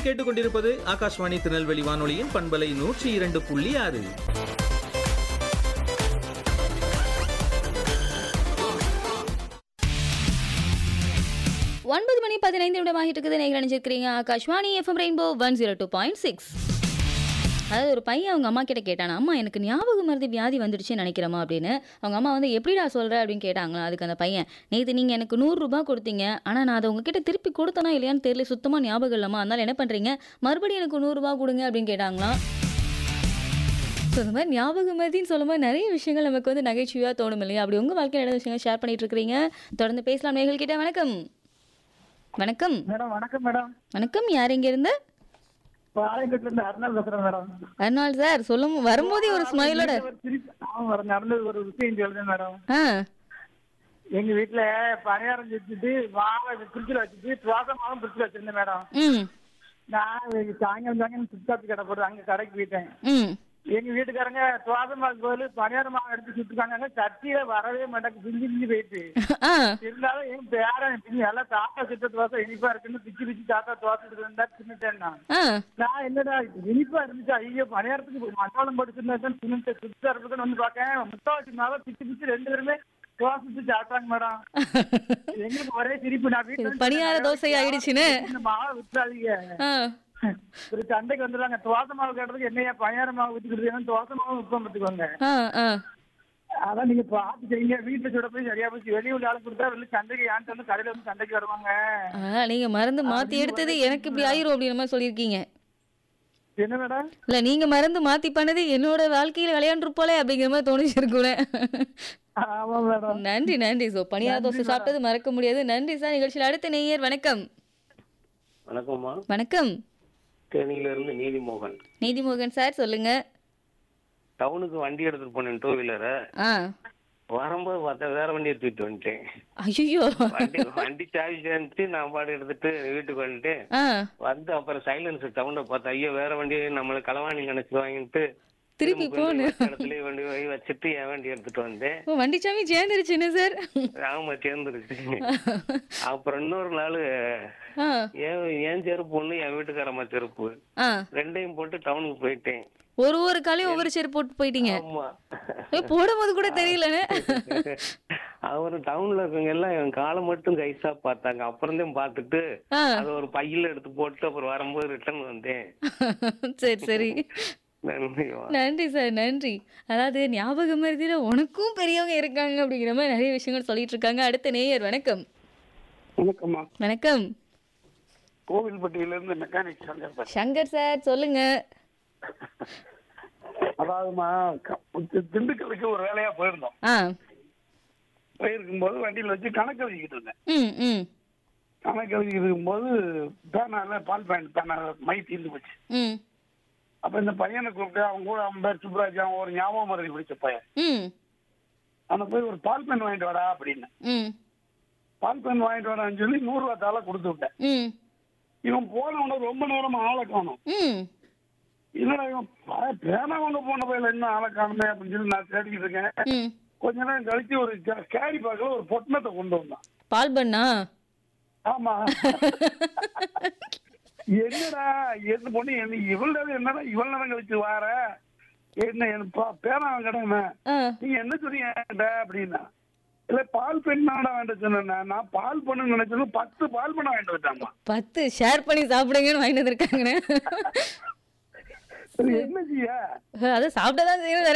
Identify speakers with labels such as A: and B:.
A: கேட்டுக்கொண்டிருப்பது ஆகாஷ்வாணி திருநெல்வேலி வானொலியின் பண்பலை நூற்றி இரண்டு புள்ளி ஆறு
B: ஒன்பது மணி பதினைந்து நிமிடமாகிட்டு இருக்குது நீங்கள் நினைச்சிருக்கிறீங்க Akashvani FM rainbow one zero two point six அதாவது ஒரு பையன் அவங்க அம்மா கிட்ட கேட்டானா அம்மா எனக்கு ஞாபக மருதி வியாதி வந்துடுச்சுன்னு நினைக்கிறேம்மா அப்படின்னு அவங்க அம்மா வந்து எப்படிடா சொல்கிற அப்படின்னு கேட்டாங்களா அதுக்கு அந்த பையன் நேற்று நீங்கள் எனக்கு நூறுரூபா கொடுத்தீங்க ஆனால் நான் அதை உங்ககிட்ட திருப்பி கொடுத்தனா இல்லையான்னு தெரியல சுத்தமாக ஞாபகம் இல்லைம்மா அதனால என்ன பண்ணுறீங்க மறுபடியும் எனக்கு நூறுரூபா கொடுங்க அப்படின்னு கேட்டாங்களாம் ஸோ இந்த மாதிரி ஞாபக மருதின்னு சொல்லும்போது நிறைய விஷயங்கள் நமக்கு வந்து நகைச்சுவையாக தோணும் இல்லையா அப்படி உங்கள் வாழ்க்கையில் நிறைய விஷயங்கள் ஷேர் பண்ணிட்டு இருக்கிறீங்க தொடர்ந்து பேசலாம் நேர்கள் கிட்ட வணக்கம் வணக்கம்
C: மேடம் வணக்கம் மேடம்
B: வணக்கம் யார் இங்க இருந்து
C: ஆலயக்கட்டுல இருந்து அருணாள் பேசுறேன் மேடம்
B: அருணாள் சார் சொல்லும் வரும்போதே ஒரு ஸ்மைலோட
C: ஒரு சிரிப்பு ஆமா மேடம் நடந்தது ஒரு விஷயம் சொல்றேன் மேடம்
B: ஆ
C: எங்க வீட்டுல பணியாரம் வச்சுட்டு மாவை பிரிட்ஜில் வச்சுட்டு துவாச மாவும் பிரிட்ஜில் வச்சிருந்தேன் மேடம்
B: ம்
C: நான் சாயங்காலம் சாயங்காலம் சுத்தாப்பி கடை போட்டு அங்க கடைக்கு போயிட்டேன்
B: ம்
C: எங்க வீட்டுக்காரங்க துவாச மாவு கோயில் பணியார மாவு எடுத்து சுட்டுக்காங்க சட்டியில வரவே மாட்டாங்க பிஞ்சு பிஞ்சு போயிட்டு
B: ஆ
C: இருந்தாலும் என் பேரன் பிஞ்சு எல்லாம் தாத்தா சுட்ட தோசை இனிப்பா இருக்குன்னு பிச்சு பிச்சு தாத்தா தோசை இருந்தா தின்னுட்டேன் நான்
B: ஆ
C: நான் என்னடா இனிப்பா இருந்துச்சு ஐயோ பணியாரத்துக்கு மசாலம் படிச்சிருந்தா தின்னு சுத்தா இருக்குதுன்னு வந்து பார்க்கேன் முக்காவாசி மாவை பிச்சு பிச்சு ரெண்டு பேருமே தோசை சாப்பிட்டாங்க மேடம் எங்களுக்கு ஒரே சிரிப்பு நான் வீட்டுல
B: இது பணியார தோசை ஆயிடுச்சுன்னு.
C: இந்த மாவை விட்டுறாதீங்க
B: ஆ
C: ஒரு சண்டைக்கு வந்துடுறாங்க தோசை மாவு கேட்டதுக்கு என்னையா பணியார மாவு வித்துக்கிட்டு தோசை மாவு விற்பம் பார்த்துக்கோங்க
B: ஆ ஆ
C: அதான் நீங்க பார்த்து செய்யுங்க வீட்டுல சுட போய் சரியா போச்சு வெளிய உள்ள ஆளு கொடுத்தா வெளில சண்டைக்கு ஏன்ட்டு வந்து கடையில வந்து சண்டைக்கு வருவாங்க
B: ஆ நீங்க மருந்து மாத்தி எடுத்தது எனக்கு இப்படி ஆயிரும் அப்படின்ற மாதிரி சொல்லியிருக்கீங்க
C: என்ன மேடம்
B: இல்ல நீங்க மருந்து மாத்தி பண்ணது என்னோட வாழ்க்கையில விளையாண்டுருப்போலே அப்படிங்கிற மாதிரி தோணிச்சிருக்கும்ல
C: ஆமா மேடம்
B: நன்றி நன்றி ஸோ பணியார தோசை சாப்பிட்டது மறக்க முடியாது நன்றி சார் நிகழ்ச்சியில் அடுத்த நேயர் வணக்கம்
D: வணக்கம்மா
B: வணக்கம்
D: தேனியில இருந்து நீதிமோகன்
B: நீதிமோகன் சார் சொல்லுங்க
D: டவுனுக்கு வண்டி எடுத்துட்டு போனேன் டூ வீலரை
B: ஆ
D: வரும்போது பார்த்தா வேற வண்டியை தூக்கிட்டு வந்துட்டேன்
B: ஐயோ
D: வண்டி வண்டி சாவி சேர்ந்துட்டு நான் பாடு எடுத்துட்டு வீட்டுக்கு வந்துட்டு
B: ஆ
D: வந்து அப்புறம் சைலன்ஸ் சவுண்ட பார்த்தா ஐயோ வேற வண்டி நம்மள களவாணி நினைச்சுவாங்கன்ட்டு
B: திருப்பி
D: திரும்ப கொண்டு
B: போன்னு.
D: வச்ச இடத்துலயே வண்டி வை வச்சுட்டு என் வண்டி எடுத்துட்டு வந்தேன்
B: ஓ வண்டி சாமி சேர்ந்துருச்சுன்னு சார்
D: ஆமா சேர்ந்துருச்சு அப்புறம் இன்னொரு நாள்
B: ஆ
D: ஏன் ஏன் செருப்பு ஒண்ணு என் வீட்டுக்காரம்மா செருப்பு
B: ஆ
D: ரெண்டையும் போட்டு டவுனுக்கு போயிட்டேன்
B: ஒரு ஒரு காலையும் ஒவ்வொரு செருப்பு போட்டு போயிட்டீங்க
D: ஆமா
B: ஏ, போடும்போது கூட தெரியலன்னு
D: அவர் டவுன்ல இருக்கவங்க எல்லாம் என் காலை மட்டும் கைசா பார்த்தாங்க அப்புறம் தான் பார்த்துட்டு
B: ஆ
D: அதை ஒரு பையில எடுத்து போட்டு அப்புறம் வரும்போது ரிட்டர்ன் வந்தேன்
B: சரி சரி
D: நன்றிவா.
B: நன்றி சார் நன்றி அதாவது ஞாபகம் மருதியில உனக்கும் பெரியவங்க இருக்காங்க அப்படிங்கிற மாதிரி நிறைய விஷயங்கள் சொல்லிட்டு இருக்காங்க அடுத்த நேயர் வணக்கம்
E: வணக்கம்மா
B: வணக்கம்
E: கோவில்பட்டியில இருந்து மெக்கானிக் சங்கர் பேசுறேன்.
B: சங்கர் சார் சொல்லுங்க
E: அதாவதுமா க- தி- திண்டுக்கலுக்கு ஒரு வேலையா போயிருந்தோம்
B: ஆ
E: போயிருக்கும் போது வண்டியில வச்சு கணக்கு எழுதிக்கிட்டு இருந்தேன்
B: ம் ம்
E: கணக்கு எழுதிக்கிட்டு இருக்கும்போது பேனால பால் பேன் பேனா மை தீர்ந்து போச்சு
B: ம்
E: அப்ப இந்த பையனை கூப்பிட்டு அவங்க கூட அவன் பேர் சுப்ராஜ் அவன் ஒரு ஞாபகம் மருதி பிடிச்ச பையன்
B: ம்
E: அவனை போய் ஒரு பால் பேன் வாங்கிட்டு வாடா அப்படின்னு
B: ம்
E: பால் பேன் வாங்கிட்டு வாடான்னு சொல்லி நூறு ரூபா தாள கொடுத்து விட்டேன்
B: ம்
E: இவன் போனவன ரொம்ப நேரமா ஆளை காணும்
B: ம்
E: என்னடா இவன் ப- பேனா வாங்க போன பையில என்ன ஆளை காணுமே அப்படின்னு சொல்லி நான் தேடிக்கிட்டு இருக்கேன்
B: ம்
E: கொஞ்ச நேரம் கழிச்சு ஒரு கே- கேரி பேக்ல ஒரு பொட்டணத்தை கொண்டு வந்தான்
B: பால் பண்ணா
E: ஆமா என்னடா என்ன பொண்ணு என்ன இவ்வளவு என்னடா இவ்வளவு நேரம் கழிச்சு வார என்ன என்ன பா- பேனா வாங்கடாம
B: ஆ
E: நீ என்ன சொன்னீங்க அப்படின்னா இல்ல பால் பெண்ணாடா வேண்ட சொன்னேன் நான் பால் பண்ணு நினைச்சது பத்து பால் பண்ண வாங்கிட்டு வச்சாமா
B: பத்து ஷேர் பண்ணி சாப்பிடுங்கன்னு வாங்கிட்டு வந்திருக்காங்கண்ணே
E: என்ன செய்ய
B: அதை சாப்பிட்டா தான் செய்யணும்